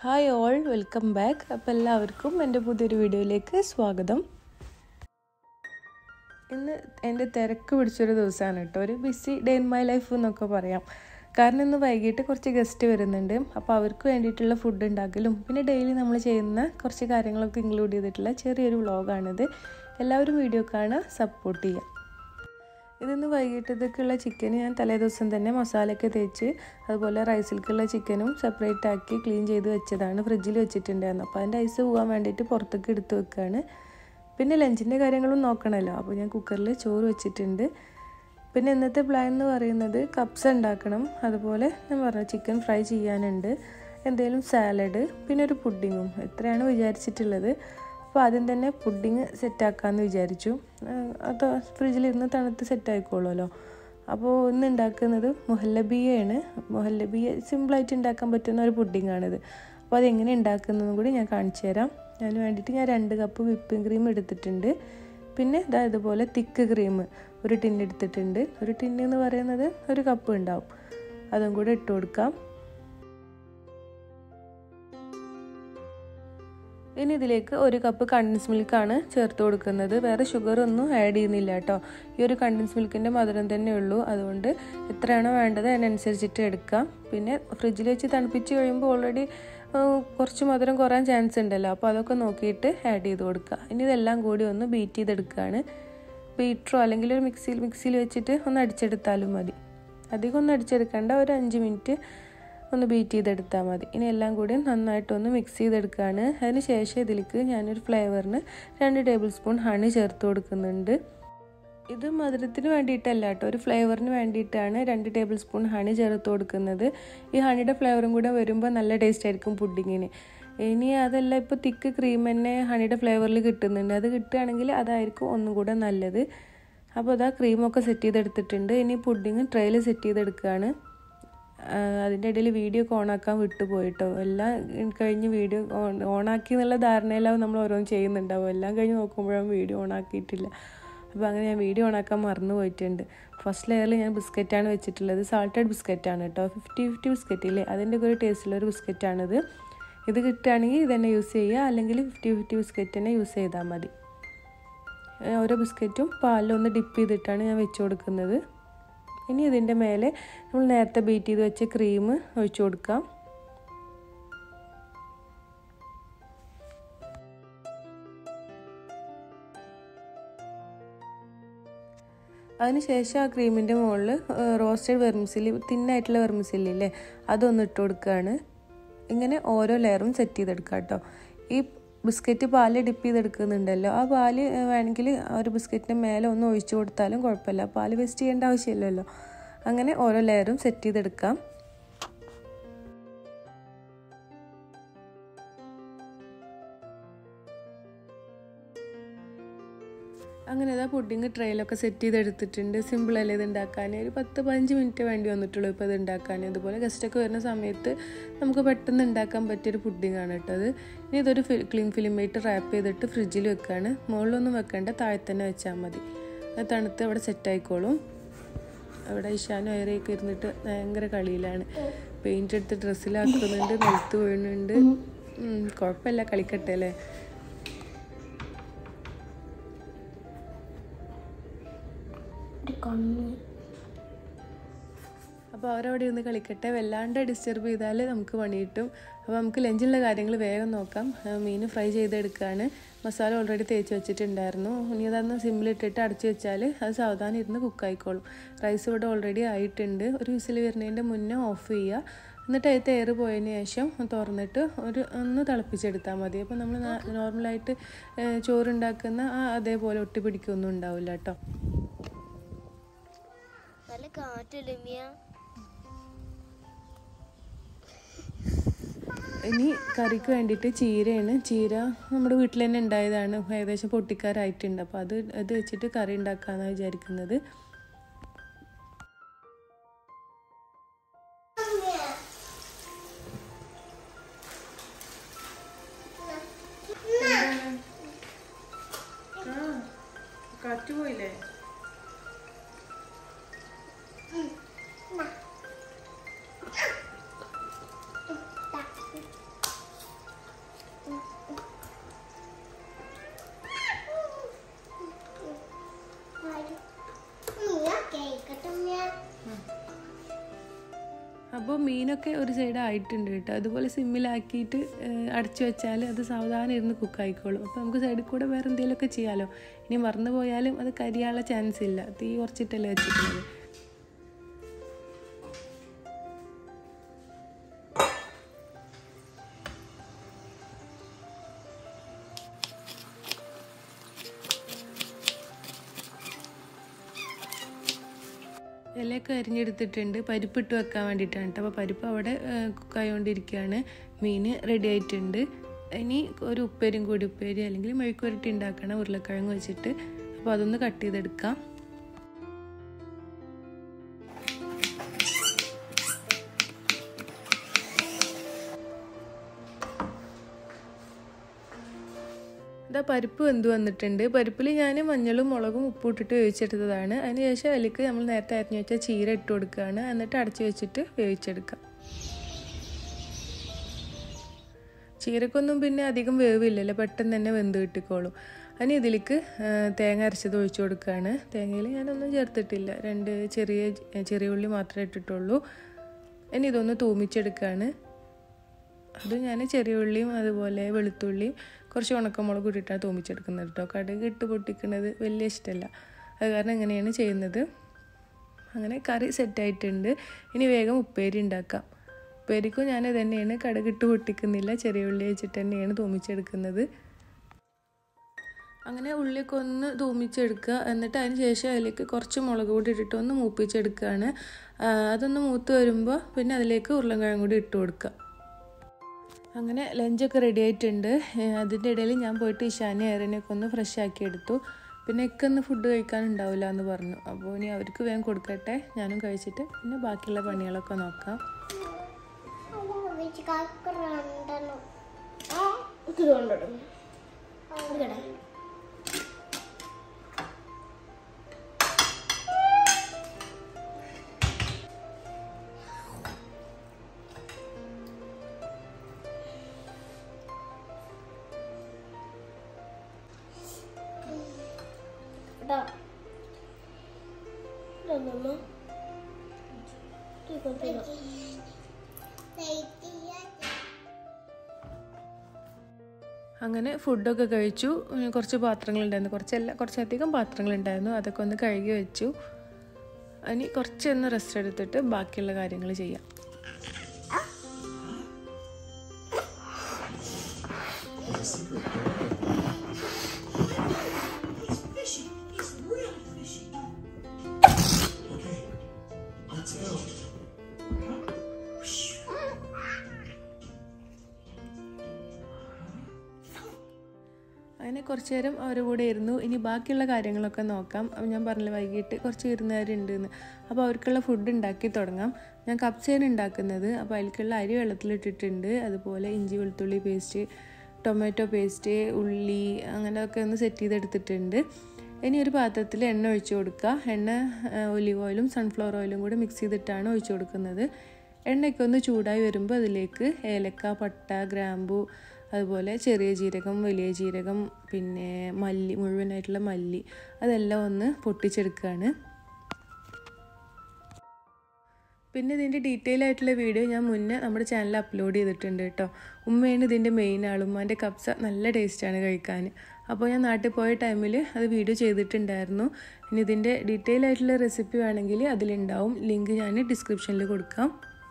hi all welcome back അപ്പോൾ എല്ലാവർക്കും എൻ്റെ പുതിയൊരു വീഡിയോയിലേക്ക് സ്വാഗതം ഇന്ന് എൻ്റെ തിരക്ക് പിടിച്ചൊരു ദിവസമാണ് കേട്ടോ ഒരു busy day in my life എന്നൊക്കെ പറയാം കാരണം ഇന്ന് വൈകിട്ട് കുറച്ച് ഗസ്റ്റ് വരുന്നുണ്ട് അപ്പോൾ അവർക്ക് വേണ്ടിയിട്ടുള്ള ഫുഡ് ഉണ്ടാക്കലും പിന്നെ ഡെയിലി നമ്മൾ ചെയ്യുന്ന കുറച്ച് കാര്യങ്ങളൊക്കെ ഇൻക്ലൂഡ് ചെയ്തിട്ടുള്ള ചെറിയൊരു വ്ളോഗാണിത് എല്ലാവരും വീഡിയോ കാണുക സപ്പോർട്ട് ചെയ്യുക ഇതിന്ന് വൈകിട്ടത്തേക്കുള്ള ചിക്കൻ ഞാൻ തലേ ദിവസം തന്നെ മസാലയൊക്കെ തേച്ച് അതുപോലെ റൈസിലേക്കുള്ള ചിക്കനും സെപ്പറേറ്റ് ആക്കി ക്ലീൻ ചെയ്ത് വെച്ചതാണ് ഫ്രിഡ്ജിൽ വെച്ചിട്ടുണ്ടായിരുന്നു അപ്പോൾ അതിൻ്റെ ഐസ് പോകാൻ വേണ്ടിയിട്ട് പുറത്തേക്ക് എടുത്ത് വെക്കുകയാണ് പിന്നെ ലഞ്ചിൻ്റെ കാര്യങ്ങളും നോക്കണമല്ലോ അപ്പോൾ ഞാൻ കുക്കറിൽ ചോറ് വെച്ചിട്ടുണ്ട് പിന്നെ ഇന്നത്തെ പ്ലാൻ എന്ന് പറയുന്നത് കപ്സ് ഉണ്ടാക്കണം അതുപോലെ ഞാൻ പറഞ്ഞു ചിക്കൻ ഫ്രൈ ചെയ്യാനുണ്ട് എന്തെങ്കിലും സാലഡ് പിന്നെ ഒരു പുഡിങ്ങും എത്രയാണ് വിചാരിച്ചിട്ടുള്ളത് അപ്പോൾ ആദ്യം തന്നെ പുഡിങ് സെറ്റാക്കാമെന്ന് വിചാരിച്ചു അത് ഫ്രിഡ്ജിലിരുന്ന് തണുത്ത് സെറ്റായിക്കോളുമല്ലോ അപ്പോൾ ഇന്ന് ഉണ്ടാക്കുന്നത് മുഹല്ലബിയയാണ് മുഹല്ലബിയ സിമ്പിളായിട്ട് ഉണ്ടാക്കാൻ പറ്റുന്ന ഒരു പുഡിങ്ങാണിത് അപ്പോൾ അതെങ്ങനെ ഉണ്ടാക്കുന്നതും കൂടി ഞാൻ കാണിച്ചു തരാം അതിന് വേണ്ടിയിട്ട് ഞാൻ രണ്ട് കപ്പ് വിപ്പിംഗ് ക്രീം എടുത്തിട്ടുണ്ട് പിന്നെ ഇതാ ഇതുപോലെ തിക്ക് ക്രീം ഒരു ടിൻ എടുത്തിട്ടുണ്ട് ഒരു ടിൻ എന്ന് പറയുന്നത് ഒരു കപ്പ് ഉണ്ടാവും അതും കൂടെ ഇട്ട് കൊടുക്കാം ഇനി ഇതിലേക്ക് ഒരു കപ്പ് കണ്ടൻസ് മിൽക്കാണ് ചേർത്ത് കൊടുക്കുന്നത് വേറെ ഷുഗർ ഒന്നും ആഡ് ചെയ്യുന്നില്ല കേട്ടോ ഈ ഒരു കണ്ടൻസ് മിൽക്കിൻ്റെ മധുരം തന്നെ ഉള്ളൂ അതുകൊണ്ട് എത്രയാണോ വേണ്ടത് അതിനനുസരിച്ചിട്ട് എടുക്കാം പിന്നെ ഫ്രിഡ്ജിൽ വെച്ച് തണുപ്പിച്ച് കഴിയുമ്പോൾ ഓൾറെഡി കുറച്ച് മധുരം കുറയാൻ ചാൻസ് ഉണ്ടല്ലോ അപ്പോൾ അതൊക്കെ നോക്കിയിട്ട് ആഡ് ചെയ്ത് കൊടുക്കുക ഇനി ഇതെല്ലാം കൂടി ഒന്ന് ബീറ്റ് ചെയ്തെടുക്കുകയാണ് ബീറ്ററോ അല്ലെങ്കിൽ ഒരു മിക്സിയിൽ മിക്സിയിൽ വെച്ചിട്ട് ഒന്ന് അടിച്ചെടുത്താലും മതി അധികം ഒന്ന് അടിച്ചെടുക്കേണ്ട ഒരു അഞ്ച് മിനിറ്റ് ഒന്ന് ബീറ്റ് ചെയ്തെടുത്താൽ മതി ഇനി എല്ലാം കൂടി നന്നായിട്ടൊന്ന് മിക്സ് ചെയ്തെടുക്കുകയാണ് അതിന് ശേഷം ഇതിലേക്ക് ഞാനൊരു ഫ്ലേവറിന് രണ്ട് ടേബിൾ സ്പൂൺ ഹണി ചേർത്ത് കൊടുക്കുന്നുണ്ട് ഇത് മധുരത്തിന് വേണ്ടിയിട്ടല്ല കേട്ടോ ഒരു ഫ്ലേവറിന് വേണ്ടിയിട്ടാണ് രണ്ട് ടേബിൾ സ്പൂൺ ഹണി ചേർത്ത് കൊടുക്കുന്നത് ഈ ഹണിയുടെ ഫ്ലേവറും കൂടെ വരുമ്പോൾ നല്ല ടേസ്റ്റ് ആയിരിക്കും പുഡിങ്ങിന് ഇനി അതല്ല ഇപ്പോൾ തിക്ക് ക്രീം തന്നെ ഹണിയുടെ ഫ്ലേവറിൽ കിട്ടുന്നുണ്ട് അത് കിട്ടുകയാണെങ്കിൽ അതായിരിക്കും ഒന്നും കൂടെ നല്ലത് അപ്പോൾ അതാ ക്രീമൊക്കെ സെറ്റ് ചെയ്തെടുത്തിട്ടുണ്ട് ഇനി പുഡിങ് ട്രെയിൽ സെറ്റ് ചെയ്തെടുക്കുകയാണ് അതിൻ്റെ ഇടയിൽ വീഡിയോ ഒക്കെ ഓണാക്കാൻ വിട്ടുപോയിട്ടോ എല്ലാം കഴിഞ്ഞ് വീഡിയോ ഓണാക്കി എന്നുള്ള ധാരണയിലാവും നമ്മൾ ഓരോന്ന് ചെയ്യുന്നുണ്ടാവും എല്ലാം കഴിഞ്ഞ് നോക്കുമ്പോഴും വീഡിയോ ഓണാക്കിയിട്ടില്ല അപ്പോൾ അങ്ങനെ ഞാൻ വീഡിയോ ഓണാക്കാൻ മറന്നു പോയിട്ടുണ്ട് ഫസ്റ്റ് ലെയറിൽ ഞാൻ ബിസ്ക്കറ്റാണ് വെച്ചിട്ടുള്ളത് സാൾട്ടഡ് ബിസ്ക്കറ്റാണ് കേട്ടോ ഫിഫ്റ്റി ഫിഫ്റ്റി ബിസ്ക്കറ്റ് ഇല്ലേ അതിൻ്റെ ഒക്കെ ഒരു ടേസ്റ്റുള്ളൊരു ബിസ്ക്കറ്റാണിത് ഇത് കിട്ടുകയാണെങ്കിൽ ഇത് തന്നെ യൂസ് ചെയ്യുക അല്ലെങ്കിൽ ഫിഫ്റ്റി ഫിഫ്റ്റി ബിസ്ക്കറ്റ് തന്നെ യൂസ് ചെയ്താൽ മതി ഓരോ ബിസ്ക്കറ്റും പാലിലൊന്ന് ഡിപ്പ് ചെയ്തിട്ടാണ് ഞാൻ വെച്ച് കൊടുക്കുന്നത് ഇനി ഇതിൻ്റെ മേലെ നമ്മൾ നേരത്തെ ബീറ്റ് ചെയ്ത് വെച്ച ക്രീം ഒഴിച്ചു കൊടുക്കാം അതിനുശേഷം ആ ക്രീമിൻ്റെ മുകളിൽ റോസ്റ്റഡ് വെർമിസിലി തിന്നായിട്ടുള്ള വെർമിസില്ലേ അതൊന്ന് ഇട്ട് കൊടുക്കുകയാണ് ഇങ്ങനെ ഓരോ ലെയറും സെറ്റ് ചെയ്തെടുക്കുക കേട്ടോ ഈ ബിസ്ക്കറ്റ് പാല് ഡിപ്പ് ചെയ്തെടുക്കുന്നുണ്ടല്ലോ ആ പാല് വേണമെങ്കിൽ ആ ഒരു ബിസ്ക്കറ്റിൻ്റെ മേലെ ഒന്ന് ഒഴിച്ചു കൊടുത്താലും കുഴപ്പമില്ല പാല് വേസ്റ്റ് ചെയ്യേണ്ട ആവശ്യമില്ലല്ലോ അങ്ങനെ ഓരോ ലെയറും സെറ്റ് ചെയ്തെടുക്കാം അങ്ങനെ ഇതാ പുഡിങ് ട്രെയിലൊക്കെ സെറ്റ് ചെയ്തെടുത്തിട്ടുണ്ട് സിമ്പിളല്ലേ ഇത് ഉണ്ടാക്കാൻ ഒരു പത്ത് പതിനഞ്ച് മിനിറ്റ് വേണ്ടി വന്നിട്ടുള്ളൂ ഇപ്പോൾ ഇത് ഉണ്ടാക്കാൻ അതുപോലെ ഗസ്റ്റൊക്കെ വരുന്ന സമയത്ത് നമുക്ക് പെട്ടെന്ന് ഉണ്ടാക്കാൻ പറ്റിയൊരു പുഡിങ്ങാണ് കേട്ടോ അത് ഇനി ഇതൊരു ക്ലീൻ ഫിലിമേറ്റ് റാപ്പ് ചെയ്തിട്ട് ഫ്രിഡ്ജിൽ വെക്കുകയാണ് മുകളിലൊന്നും വെക്കേണ്ട താഴെ തന്നെ വെച്ചാൽ മതി അത് തണുത്ത് അവിടെ സെറ്റായിക്കോളും അവിടെ ഇഷാനും ഐറയൊക്കെ ഇരുന്നിട്ട് ഭയങ്കര കളിയിലാണ് പെയിൻ്റ് എടുത്ത് ഡ്രസ്സിലാക്കുന്നുണ്ട് നിലത്ത് വീഴുന്നുണ്ട് കുഴപ്പമില്ല കളിക്കട്ടെ അല്ലേ അപ്പോൾ അവരവിടെ ഇരുന്ന് കളിക്കട്ടെ വല്ലാണ്ട് ഡിസ്റ്റർബ് ചെയ്താൽ നമുക്ക് പണി കിട്ടും അപ്പോൾ നമുക്ക് ലഞ്ചിലുള്ള കാര്യങ്ങൾ വേഗം നോക്കാം മീൻ ഫ്രൈ ചെയ്തെടുക്കുകയാണ് മസാല ഓൾറെഡി തേച്ച് വെച്ചിട്ടുണ്ടായിരുന്നു ഇനി അതൊന്ന് സിമ്മിലിട്ടിട്ട് അടച്ചു വെച്ചാൽ അത് സാവധാനം ഇരുന്ന് കുക്കായിക്കോളും റൈസ് ഇവിടെ ഓൾറെഡി ആയിട്ടുണ്ട് ഒരു വിസിൽ വരുന്നതിൻ്റെ മുന്നേ ഓഫ് ചെയ്യുക എന്നിട്ട് അതിൽ എയർ പോയതിന് ശേഷം തുറന്നിട്ട് ഒരു ഒന്ന് തിളപ്പിച്ചെടുത്താൽ മതി അപ്പോൾ നമ്മൾ നോർമലായിട്ട് ചോറുണ്ടാക്കുന്ന ആ അതേപോലെ ഒട്ടി പിടിക്കൊന്നും ഉണ്ടാവില്ല കേട്ടോ നല്ല കാറ്റല്ലേ മിയ ഇനി കറിക്ക് വേണ്ടിയിട്ട് ചീരയാണ് ചീര നമ്മുടെ വീട്ടിൽ തന്നെ ഉണ്ടായതാണ് ഏകദേശം പൊട്ടിക്കാറായിട്ടുണ്ട് അപ്പോൾ അത് അത് വെച്ചിട്ട് കറി ഉണ്ടാക്കാമെന്നാണ് വിചാരിക്കുന്നത് കാറ്റ് പോയില്ലേ മീനൊക്കെ ഒരു സൈഡ് ആയിട്ടുണ്ട് കേട്ടോ അതുപോലെ സിമ്മിലാക്കിയിട്ട് അടച്ചു വെച്ചാൽ അത് സാവധാനം ഇരുന്ന് കുക്കായിക്കോളും അപ്പോൾ നമുക്ക് സൈഡിൽ കൂടെ വേറെ എന്തെങ്കിലുമൊക്കെ ചെയ്യാമല്ലോ ഇനി മറന്നു പോയാലും അത് കരിയാനുള്ള ചാൻസ് ഇല്ല തീ കുറച്ചിട്ടല്ലേ വെച്ചിട്ടുള്ളത് ഇലയൊക്കെ അരിഞ്ഞെടുത്തിട്ടുണ്ട് പരിപ്പിട്ട് വെക്കാൻ വേണ്ടിയിട്ടാണ് കേട്ടോ അപ്പോൾ പരിപ്പ് അവിടെ കുക്കായോണ്ടിരിക്കുകയാണ് മീൻ റെഡി ആയിട്ടുണ്ട് ഇനി ഒരു ഉപ്പേരും കൂടി ഉപ്പേരി അല്ലെങ്കിൽ മെഴുക്കുരട്ടി ഉണ്ടാക്കണം ഉരുളക്കിഴങ്ങ് വെച്ചിട്ട് അപ്പോൾ അതൊന്ന് കട്ട് ചെയ്തെടുക്കാം ഇതാ പരിപ്പ് വെന്ത് വന്നിട്ടുണ്ട് പരിപ്പിൽ ഞാൻ മഞ്ഞളും മുളകും ഉപ്പും ഇട്ടിട്ട് വേവിച്ചെടുത്തതാണ് അതിനുശേഷം അതിലേക്ക് നമ്മൾ നേരത്തെ അരിഞ്ഞു വെച്ച ചീര ഇട്ട് കൊടുക്കുകയാണ് എന്നിട്ട് അടച്ചു വെച്ചിട്ട് വേവിച്ചെടുക്കാം ചീരക്കൊന്നും പിന്നെ അധികം വേവില്ലല്ലോ പെട്ടെന്ന് തന്നെ വെന്ത് കിട്ടിക്കോളും അതിന് ഇതിലേക്ക് തേങ്ങ അരച്ചത് ഒഴിച്ചു കൊടുക്കുകയാണ് തേങ്ങയിൽ ഞാനൊന്നും ചേർത്തിട്ടില്ല രണ്ട് ചെറിയ ചെറിയ ഉള്ളി മാത്രമേ ഇട്ടിട്ടുള്ളൂ ഇനി ഇതൊന്ന് തൂമിച്ചെടുക്കുകയാണ് അത് ഞാൻ ചെറിയ ഉള്ളിയും അതുപോലെ വെളുത്തുള്ളിയും കുറച്ച് ഉണക്കമുളക് ഇട്ടിട്ടാണ് തൂമിച്ചെടുക്കുന്നത് കേട്ടോ കടുക് ഇട്ട് പൊട്ടിക്കുന്നത് വലിയ ഇഷ്ടമല്ല അത് കാരണം ഇങ്ങനെയാണ് ചെയ്യുന്നത് അങ്ങനെ കറി സെറ്റായിട്ടുണ്ട് ഇനി വേഗം ഉപ്പേരി ഉണ്ടാക്കാം ഉപ്പേരിക്കും ഞാൻ തന്നെയാണ് കടുക് ഇട്ട് പൊട്ടിക്കുന്നില്ല ചെറിയ ഉള്ളി വെച്ചിട്ട് തന്നെയാണ് തൂമിച്ചെടുക്കുന്നത് അങ്ങനെ ഉള്ളിയൊക്കെ ഒന്ന് തൂമിച്ചെടുക്കുക എന്നിട്ട് അതിന് ശേഷം അതിലേക്ക് കുറച്ച് മുളക് പൊടി ഇട്ടിട്ട് ഒന്ന് മൂപ്പിച്ചെടുക്കുകയാണ് അതൊന്ന് മൂത്ത് വരുമ്പോൾ പിന്നെ അതിലേക്ക് ഉരുളൻകിഴങ്ങ് കൂടി ഇട്ട് കൊടുക്കുക അങ്ങനെ ലഞ്ചൊക്കെ റെഡി ആയിട്ടുണ്ട് അതിൻ്റെ ഇടയിൽ ഞാൻ പോയിട്ട് ഇഷാനെ ഏറനെയൊക്കെ ഒന്ന് ഫ്രഷ് ആക്കി എടുത്തു പിന്നെ ഇക്കൊന്ന് ഫുഡ് കഴിക്കാനുണ്ടാവില്ല എന്ന് പറഞ്ഞു അപ്പോൾ ഇനി അവർക്ക് വേഗം കൊടുക്കട്ടെ ഞാനും കഴിച്ചിട്ട് പിന്നെ ബാക്കിയുള്ള പണികളൊക്കെ നോക്കാം കേട്ടോ ഇതൊന്നൊന്ന് തീക്കൊണ്ടില്ല അങ്ങനെ ഫുഡൊക്കെ കഴിച്ചു കുറച്ച് പാത്രങ്ങളുണ്ടായിരുന്നു കുറച്ചല്ല കുറച്ചധികം പാത്രങ്ങളുണ്ടായിരുന്നു അതൊക്കെ ഒന്ന് കഴുകി വെച്ചു ഇനി കുറച്ചൊന്ന് റെസ്റ്റ് എടുത്തിട്ട് ബാക്കിയുള്ള കാര്യങ്ങൾ ചെയ്യാം അങ്ങനെ കുറച്ച് നേരം അവരുടെ കൂടെ ഇരുന്നു ഇനി ബാക്കിയുള്ള കാര്യങ്ങളൊക്കെ നോക്കാം അപ്പം ഞാൻ പറഞ്ഞില്ല വൈകിട്ട് കുറച്ച് ഇരുന്നവരുണ്ടെന്ന് അപ്പോൾ അവർക്കുള്ള ഫുഡ് ഉണ്ടാക്കി തുടങ്ങാം ഞാൻ കപ്സേന ഉണ്ടാക്കുന്നത് അപ്പോൾ അതിലേക്കുള്ള അരി വെള്ളത്തിലിട്ടിട്ടുണ്ട് അതുപോലെ ഇഞ്ചി വെളുത്തുള്ളി പേസ്റ്റ് ടൊമാറ്റോ പേസ്റ്റ് ഉള്ളി അങ്ങനെയൊക്കെ ഒന്ന് സെറ്റ് ചെയ്തെടുത്തിട്ടുണ്ട് ഇനി ഒരു പാത്രത്തിൽ എണ്ണ ഒഴിച്ചു കൊടുക്കുക എണ്ണ ഒലിവ് ഓയിലും സൺഫ്ലവർ ഓയിലും കൂടി മിക്സ് ചെയ്തിട്ടാണ് ഒഴിച്ചു കൊടുക്കുന്നത് എണ്ണയൊക്കെ ഒന്ന് ചൂടായി വരുമ്പോൾ അതിലേക്ക് ഏലക്ക പട്ട ഗ്രാമ്പു അതുപോലെ ചെറിയ ജീരകം വലിയ ജീരകം പിന്നെ മല്ലി മുഴുവനായിട്ടുള്ള മല്ലി അതെല്ലാം ഒന്ന് പൊട്ടിച്ചെടുക്കുകയാണ് പിന്നെ ഇതിൻ്റെ ഡീറ്റെയിൽ ആയിട്ടുള്ള വീഡിയോ ഞാൻ മുന്നേ നമ്മുടെ ചാനലിൽ അപ്ലോഡ് ചെയ്തിട്ടുണ്ട് കേട്ടോ ഉമ്മയാണ് ഇതിൻ്റെ മെയിൻ ആൾ ഉമ്മാൻ്റെ കപ്സ നല്ല ടേസ്റ്റാണ് കഴിക്കാൻ അപ്പോൾ ഞാൻ നാട്ടിൽ പോയ ടൈമിൽ അത് വീഡിയോ ചെയ്തിട്ടുണ്ടായിരുന്നു ഇനി ഇതിൻ്റെ ഡീറ്റെയിൽ ആയിട്ടുള്ള റെസിപ്പി വേണമെങ്കിൽ അതിലുണ്ടാവും ലിങ്ക് ഞാൻ ഡിസ്ക്രിപ്ഷനിൽ കൊടുക്കാം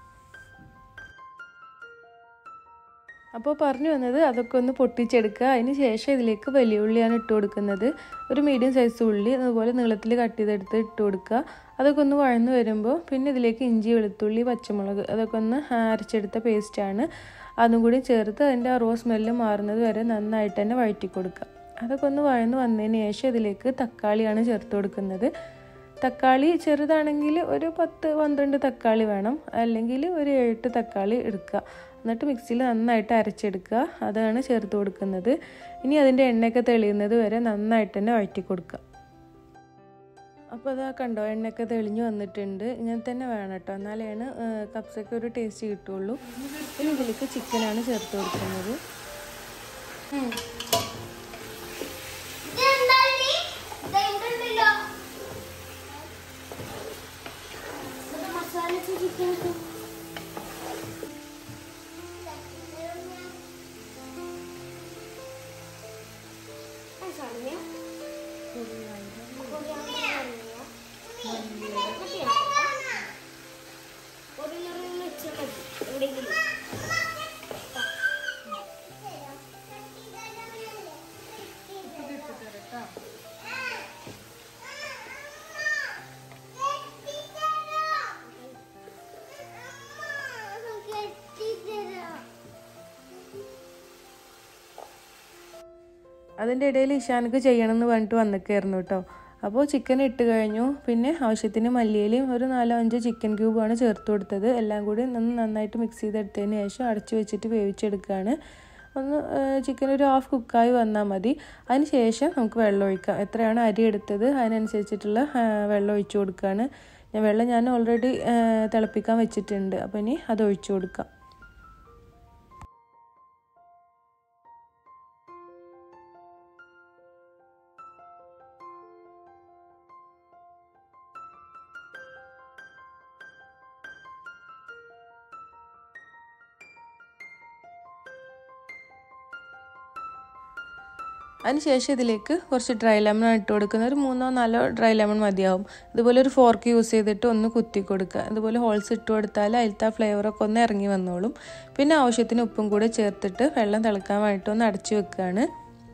അപ്പോൾ പറഞ്ഞു വന്നത് അതൊക്കെ ഒന്ന് പൊട്ടിച്ചെടുക്കുക അതിന് ശേഷം ഇതിലേക്ക് വലിയ ഉള്ളിയാണ് ഇട്ട് കൊടുക്കുന്നത് ഒരു മീഡിയം സൈസ് ഉള്ളി അതുപോലെ നീളത്തിൽ കട്ട് ചെയ്തെടുത്ത് ഇട്ട് കൊടുക്കുക അതൊക്കെ ഒന്ന് വഴന്ന് വരുമ്പോൾ പിന്നെ ഇതിലേക്ക് ഇഞ്ചി വെളുത്തുള്ളി പച്ചമുളക് അതൊക്കെ ഒന്ന് അരച്ചെടുത്ത പേസ്റ്റാണ് അതും കൂടി ചേർത്ത് അതിൻ്റെ ആ റോ സ്മെല്ല് മാറുന്നത് വരെ നന്നായിട്ട് തന്നെ വഴറ്റി കൊടുക്കുക അതൊക്കെ ഒന്ന് വഴന്ന് വന്നതിന് ശേഷം ഇതിലേക്ക് തക്കാളിയാണ് ചേർത്ത് കൊടുക്കുന്നത് തക്കാളി ചെറുതാണെങ്കിൽ ഒരു പത്ത് പന്ത്രണ്ട് തക്കാളി വേണം അല്ലെങ്കിൽ ഒരു എട്ട് തക്കാളി എടുക്കുക എന്നിട്ട് മിക്സിയിൽ നന്നായിട്ട് അരച്ചെടുക്കുക അതാണ് ചേർത്ത് കൊടുക്കുന്നത് ഇനി അതിൻ്റെ എണ്ണയൊക്കെ തെളിയുന്നത് വരെ നന്നായിട്ട് തന്നെ വഴറ്റി കൊടുക്കുക അപ്പോൾ അതാ കണ്ടോ എണ്ണയൊക്കെ തെളിഞ്ഞു വന്നിട്ടുണ്ട് ഇങ്ങനെ തന്നെ വേണം കേട്ടോ എന്നാലാണ് കപ്സൊക്കെ ഒരു ടേസ്റ്റ് കിട്ടുള്ളൂ ഇനി ഇതിലേക്ക് ചിക്കനാണ് ചേർത്ത് കൊടുക്കുന്നത് മസാല ചിക്കൻ പറഞ്ഞ ഒരു നിറം വെച്ചാൽ മതി എവിടെയെങ്കിലും അതിൻ്റെ ഇടയിൽ ഇഷാനക്ക് ചെയ്യണം എന്ന് പറഞ്ഞിട്ട് വന്നിക്കായിരുന്നു കേട്ടോ അപ്പോൾ ചിക്കൻ ഇട്ട് കഴിഞ്ഞു പിന്നെ ആവശ്യത്തിന് മല്ലിയിലയും ഒരു നാലോ അഞ്ചോ ചിക്കൻ ക്യൂബാണ് ചേർത്ത് കൊടുത്തത് എല്ലാം കൂടി ഒന്ന് നന്നായിട്ട് മിക്സ് ചെയ്തെടുത്തതിന് ശേഷം അടച്ചു വെച്ചിട്ട് വേവിച്ചെടുക്കുകയാണ് ഒന്ന് ചിക്കൻ ഒരു ഹാഫ് കുക്കായി വന്നാൽ മതി അതിന് ശേഷം നമുക്ക് വെള്ളം ഒഴിക്കാം എത്രയാണ് അരി എടുത്തത് അതിനനുസരിച്ചിട്ടുള്ള ആ, വെള്ളം ഒഴിച്ചു കൊടുക്കുകയാണ് ഞാൻ വെള്ളം ഞാൻ ഓൾറെഡി തിളപ്പിക്കാൻ വെച്ചിട്ടുണ്ട് അപ്പോൾ ഇനി അത് ഒഴിച്ചു കൊടുക്കാം അതിനുശേഷം ഇതിലേക്ക് കുറച്ച് ഡ്രൈ ലെമൺ ഇട്ട് കൊടുക്കുന്നത് ഒരു മൂന്നോ നാലോ ഡ്രൈ ലെമൺ മതിയാവും ഇതുപോലെ ഒരു ഫോർക്ക് യൂസ് ചെയ്തിട്ട് ഒന്ന് കുത്തി കൊടുക്കുക ഇതുപോലെ ഹോൾസ് ഇട്ട് കൊടുത്താൽ അതിലത്തെ ആ ഫ്ലേവറൊക്കെ ഒന്ന് ഇറങ്ങി വന്നോളും പിന്നെ ആവശ്യത്തിന് ഉപ്പും കൂടെ ചേർത്തിട്ട് വെള്ളം തിളക്കാൻ വേണ്ടിയിട്ട് ഒന്ന് അടച്ചു വെക്കുകയാണ്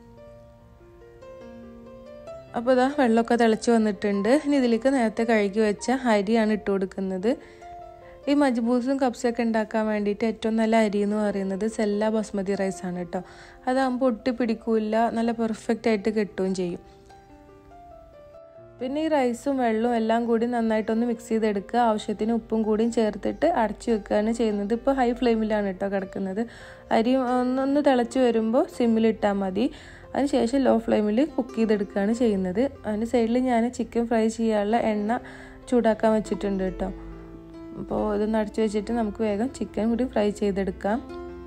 അപ്പോൾ ഇതാ വെള്ളമൊക്കെ തിളച്ച് വന്നിട്ടുണ്ട് ഇനി ഇതിലേക്ക് നേരത്തെ കഴുകി വെച്ച അരിയാണ് ഇട്ട് കൊടുക്കുന്നത് ഈ മജ്ബൂസും കപ്സൊക്കെ ഉണ്ടാക്കാൻ വേണ്ടിയിട്ട് ഏറ്റവും നല്ല അരി എന്ന് പറയുന്നത് സെല്ല ബസ്മതി റൈസ് ആണ് കേട്ടോ അതാകുമ്പോൾ ഒട്ടി പിടിക്കൂല നല്ല പെർഫെക്റ്റ് ആയിട്ട് കിട്ടുകയും ചെയ്യും പിന്നെ ഈ റൈസും വെള്ളവും എല്ലാം കൂടി നന്നായിട്ടൊന്ന് മിക്സ് ചെയ്തെടുക്കുക ആവശ്യത്തിന് ഉപ്പും കൂടിയും ചേർത്തിട്ട് അടച്ചു വെക്കുകയാണ് ചെയ്യുന്നത് ഇപ്പോൾ ഹൈ ഫ്ലെയിമിലാണ് കേട്ടോ കിടക്കുന്നത് അരി ഒന്നൊന്ന് തിളച്ച് വരുമ്പോൾ സിമ്മിലിട്ടാൽ മതി അതിനുശേഷം ലോ ഫ്ലെയിമിൽ കുക്ക് ചെയ്തെടുക്കുകയാണ് ചെയ്യുന്നത് അതിന് സൈഡിൽ ഞാൻ ചിക്കൻ ഫ്രൈ ചെയ്യാനുള്ള എണ്ണ ചൂടാക്കാൻ വെച്ചിട്ടുണ്ട് കേട്ടോ അപ്പോൾ ഇതൊന്ന് അടച്ചു വെച്ചിട്ട് നമുക്ക് വേഗം ചിക്കൻ കൂടി ഫ്രൈ ചെയ്തെടുക്കാം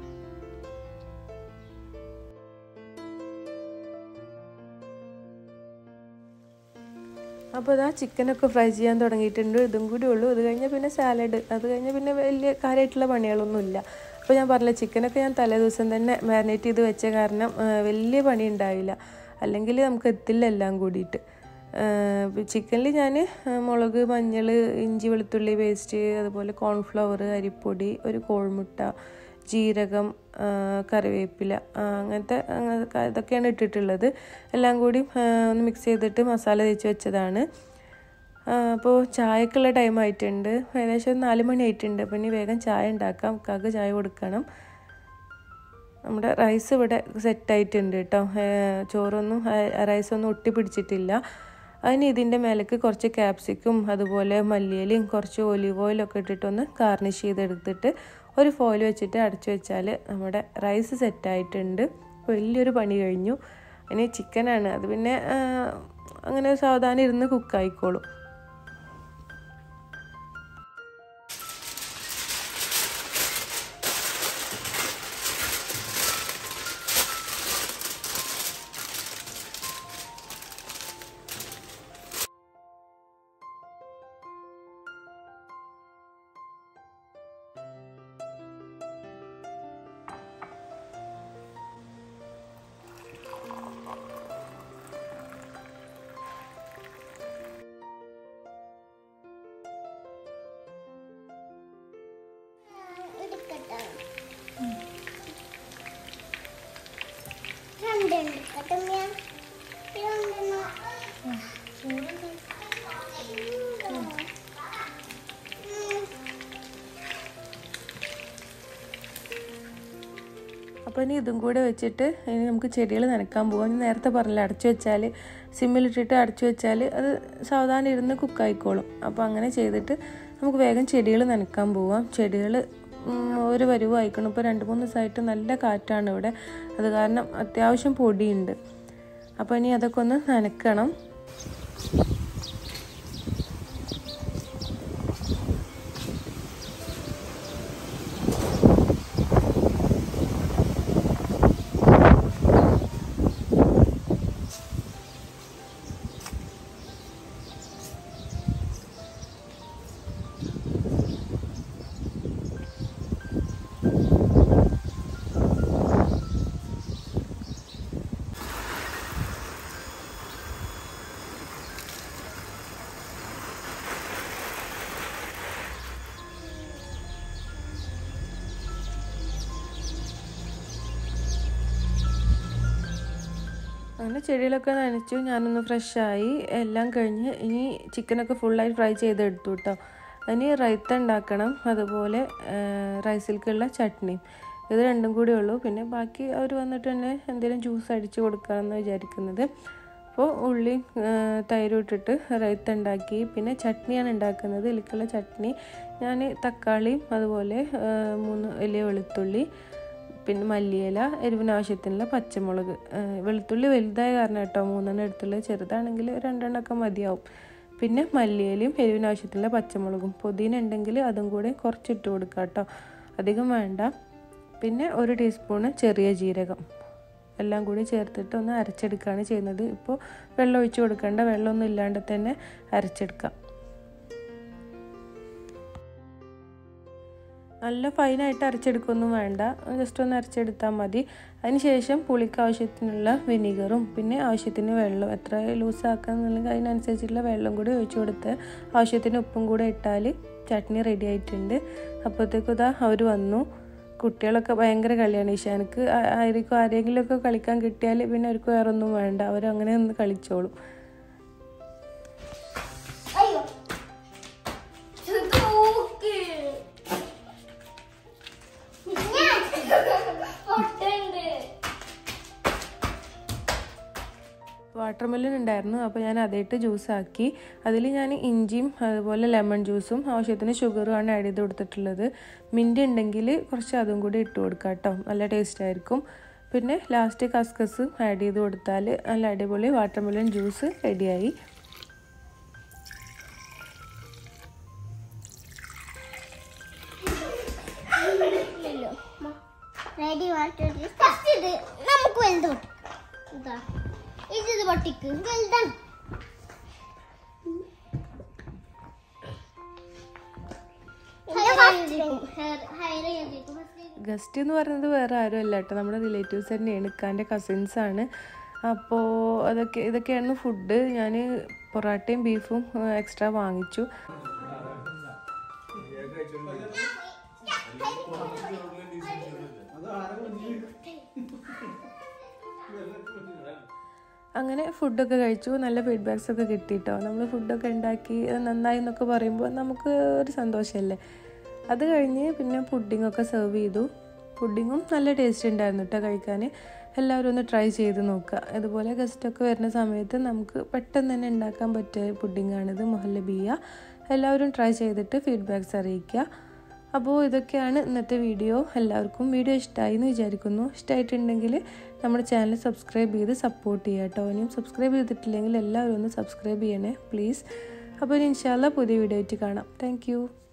അപ്പോൾ ഇതാ ചിക്കനൊക്കെ ഫ്രൈ ചെയ്യാൻ തുടങ്ങിയിട്ടുണ്ട് ഇതും കൂടി ഉള്ളൂ ഇത് കഴിഞ്ഞാൽ പിന്നെ സാലഡ് അത് കഴിഞ്ഞാൽ പിന്നെ വലിയ കാര്യമായിട്ടുള്ള പണികളൊന്നുമില്ല അപ്പോൾ ഞാൻ പറഞ്ഞില്ല ചിക്കനൊക്കെ ഞാൻ തലേ ദിവസം തന്നെ മാരിനേറ്റ് ചെയ്ത് വെച്ച കാരണം ആ, വലിയ പണി ഉണ്ടാവില്ല അല്ലെങ്കിൽ നമുക്ക് എത്തില്ല എല്ലാം കൂടിയിട്ട് ചിക്കനിൽ ഞാൻ മുളക് മഞ്ഞൾ ഇഞ്ചി വെളുത്തുള്ളി പേസ്റ്റ് അതുപോലെ കോൺഫ്ലവർ അരിപ്പൊടി ഒരു കോഴിമുട്ട ജീരകം ആ, കറിവേപ്പില ആ, അങ്ങനത്തെ അങ്ങ- ഇതൊക്കെയാണ് ഇട്ടിട്ടുള്ളത് എല്ലാം കൂടി ആ, ഒന്ന് മിക്സ് ചെയ്തിട്ട് മസാല തേച്ച് വെച്ചതാണ് അപ്പോൾ ചായക്കുള്ള ടൈം ആയിട്ടുണ്ട് ഏകദേശം ഒരു നാല് മണി ആയിട്ടുണ്ട് അപ്പോൾ ഇനി വേഗം ചായ ഉണ്ടാക്കാം കാക്ക് ചായ കൊടുക്കണം നമ്മുടെ റൈസ് ഇവിടെ സെറ്റായിട്ടുണ്ട് കേട്ടോ ഏഹ് ചോറൊന്നും റൈസൊന്നും ഒട്ടി പിടിച്ചിട്ടില്ല അതിന് ഇതിൻ്റെ മേലേക്ക് കുറച്ച് ക്യാപ്സിക്കും അതുപോലെ മല്ലിയിലയും കുറച്ച് ഒലിവ് ഓയിലൊക്കെ ഇട്ടിട്ടൊന്ന് ഗാർണിഷ് ചെയ്തെടുത്തിട്ട് ഒരു ഫോയിൽ വെച്ചിട്ട് അടച്ചു വെച്ചാൽ നമ്മുടെ റൈസ് സെറ്റായിട്ടുണ്ട് വലിയൊരു പണി കഴിഞ്ഞു ഇനി ചിക്കനാണ് അത് പിന്നെ ആ, അങ്ങനെ സാവധാനം ഇരുന്ന് കുക്കായിക്കോളും എടുക്കട്ടെ രണ്ട് എടുക്കട്ടെ മിയ രണ്ടെണ്ണം അപ്പോൾ ഇനി ഇതും കൂടെ വെച്ചിട്ട് ഇനി നമുക്ക് ചെടികൾ നനക്കാൻ പോകാം ഞാൻ നേരത്തെ പറഞ്ഞില്ല അടച്ചു വെച്ചാൽ സിമ്മിലിട്ടിട്ട് അടച്ചു വെച്ചാൽ അത് സാവധാനം ഇരുന്ന് കുക്കായിക്കോളും അപ്പോൾ അങ്ങനെ ചെയ്തിട്ട് നമുക്ക് വേഗം ചെടികൾ നനക്കാൻ പോവാം ചെടികൾ ഒരു വരവ് അയക്കണം ഇപ്പോൾ രണ്ട് മൂന്ന് ദിവസമായിട്ട് നല്ല കാറ്റാണ് ഇവിടെ അത് കാരണം അത്യാവശ്യം പൊടിയുണ്ട് അപ്പോൾ ഇനി അതൊക്കെ ഒന്ന് നനക്കണം അങ്ങനെ ചെടികളൊക്കെ നനച്ചു ഞാനൊന്ന് ഫ്രഷായി എല്ലാം കഴിഞ്ഞ് ഇനി ചിക്കനൊക്കെ ഫുള്ളായി ഫ്രൈ ചെയ്തെടുത്തു കേട്ടോ ഇനി റൈത്ത ഉണ്ടാക്കണം അതുപോലെ റൈസിലേക്കുള്ള ചട്നിയും ഇത് രണ്ടും കൂടി ഉള്ളൂ പിന്നെ ബാക്കി അവർ വന്നിട്ട് തന്നെ എന്തെങ്കിലും ജ്യൂസ് അടിച്ച് കൊടുക്കാമെന്ന് വിചാരിക്കുന്നത് അപ്പോൾ ഉള്ളി തൈരും ഇട്ടിട്ട് റൈത്ത ഉണ്ടാക്കി പിന്നെ ചട്നിയാണ് ഉണ്ടാക്കുന്നത് ഇതിലേക്കുള്ള ചട്നി ഞാൻ തക്കാളിയും അതുപോലെ മൂന്ന് വലിയ വെളുത്തുള്ളി പിന്നെ മല്ലിയില എരിവിന് ആവശ്യത്തിനുള്ള പച്ചമുളക് വെളുത്തുള്ളി വലുതായ കാരണം കേട്ടോ മൂന്നെണ്ണം എടുത്തുള്ളത് ചെറുതാണെങ്കിൽ രണ്ടെണ്ണമൊക്കെ മതിയാവും പിന്നെ മല്ലിയിലയും എരിവിന് ആവശ്യത്തിനുള്ള പച്ചമുളകും പുതിന ഉണ്ടെങ്കിൽ അതും കൂടെ കുറച്ചിട്ട് കൊടുക്കുക കേട്ടോ അധികം വേണ്ട പിന്നെ ഒരു ടീസ്പൂണ് ചെറിയ ജീരകം എല്ലാം കൂടി ചേർത്തിട്ട് ഒന്ന് അരച്ചെടുക്കുകയാണ് ചെയ്യുന്നത് ഇപ്പോൾ വെള്ളം ഒഴിച്ച് കൊടുക്കേണ്ട വെള്ളമൊന്നും ഇല്ലാണ്ട് തന്നെ അരച്ചെടുക്കാം നല്ല ഫൈനായിട്ട് അരച്ചെടുക്കൊന്നും വേണ്ട ജസ്റ്റ് ഒന്ന് അരച്ചെടുത്താൽ മതി അതിനുശേഷം പുളിക്ക് ആവശ്യത്തിനുള്ള വിനീഗറും പിന്നെ ആവശ്യത്തിന് വെള്ളം എത്ര ലൂസ് ആക്കാന്നുണ്ടെങ്കിൽ അതിനനുസരിച്ചുള്ള വെള്ളം കൂടി ഒഴിച്ചു കൊടുത്ത് ആവശ്യത്തിന് ഉപ്പും കൂടെ ഇട്ടാൽ ചട്നി റെഡി ആയിട്ടുണ്ട് അപ്പോഴത്തേക്കും ഇതാ അവർ വന്നു കുട്ടികളൊക്കെ ഭയങ്കര കളിയാണ് ഈശാനക്ക് ആയിരിക്കും ആരെങ്കിലുമൊക്കെ കളിക്കാൻ കിട്ടിയാൽ പിന്നെ അവർക്ക് വേറെ ഒന്നും വേണ്ട അവരങ്ങനെ ഒന്ന് കളിച്ചോളും അയ്യോ തൂക്ക് പൊട്ടുണ്ട് വാട്ടർമെലൺ ഉണ്ടായിരുന്നു അപ്പോൾ ഞാൻ അതായിട്ട് ജ്യൂസാക്കി അതിൽ ഞാൻ ഇഞ്ചിയും അതുപോലെ ലെമൺ ജ്യൂസും ആവശ്യത്തിന് ഷുഗറുമാണ് ആഡ് ചെയ്ത് കൊടുത്തിട്ടുള്ളത് മിൻറ്റ് ഉണ്ടെങ്കിൽ കുറച്ച് അതും കൂടി ഇട്ട് കൊടുക്കാം കേട്ടോ നല്ല ടേസ്റ്റ് ആയിരിക്കും പിന്നെ ലാസ്റ്റ് കസ്കസ് ആഡ് ചെയ്ത് കൊടുത്താൽ നല്ല അടിപൊളി വാട്ടർമെലൺ ജ്യൂസ് റെഡിയായി ഇല്ലല്ലോ റെഡി വാട്ടർ ഫസ്റ്റ് ഇത് നമുക്ക് വലുത് പൊട്ടിക്കാം ഇതാ ഇത് ഇത് പൊട്ടിക്ക് വലുതാണ് ഗസ്റ്റ് എന്ന് പറയുന്നത് വേറെ ആരും അല്ല കേട്ടോ നമ്മുടെ റിലേറ്റീവ്സ് തന്നെയാണ് ഇക്കാൻ്റെ കസിൻസാണ് അപ്പോൾ അതൊക്കെ ഇതൊക്കെയാണ് ഫുഡ് ഞാൻ പൊറാട്ടയും ബീഫും എക്സ്ട്രാ വാങ്ങിച്ചു അങ്ങനെ ഫുഡൊക്കെ കഴിച്ചു നല്ല ഫീഡ്ബാക്സ് ഒക്കെ കിട്ടി കേട്ടോ നമ്മൾ ഫുഡൊക്കെ ഉണ്ടാക്കി അത് നന്നായി എന്നൊക്കെ പറയുമ്പോൾ നമുക്ക് ഒരു സന്തോഷമല്ലേ അത് കഴിഞ്ഞ് പിന്നെ പുഡിങ്ങൊക്കെ സെർവ് ചെയ്തു പുഡിങ്ങും നല്ല ടേസ്റ്റ് ഉണ്ടായിരുന്നു കേട്ടോ കഴിക്കാൻ എല്ലാവരും ഒന്ന് ട്രൈ ചെയ്ത് നോക്കുക ഇതുപോലെ ഗസ്റ്റൊക്കെ വരുന്ന സമയത്ത് നമുക്ക് പെട്ടെന്ന് തന്നെ ഉണ്ടാക്കാൻ പറ്റിയ പുഡിങ്ങാണിത് മൊഹല്ലബിയ എല്ലാവരും ട്രൈ ചെയ്തിട്ട് ഫീഡ്ബാക്ക്സ് അറിയിക്കുക അപ്പോൾ ഇതൊക്കെയാണ് ഇന്നത്തെ വീഡിയോ എല്ലാവർക്കും വീഡിയോ ഇഷ്ടമായി എന്ന് വിചാരിക്കുന്നു ഇഷ്ടമായിട്ടുണ്ടെങ്കിൽ നമ്മുടെ ചാനൽ സബ്സ്ക്രൈബ് ചെയ്ത് സപ്പോർട്ട് ചെയ്യുക കേട്ടോ ഇനിയും സബ്സ്ക്രൈബ് ചെയ്തിട്ടില്ലെങ്കിൽ എല്ലാവരും ഒന്ന് സബ്സ്ക്രൈബ് ചെയ്യണേ പ്ലീസ് അപ്പോൾ ഇനി ഇൻഷാല്ല പുതിയ വീഡിയോ ആയിട്ട് കാണാം താങ്ക്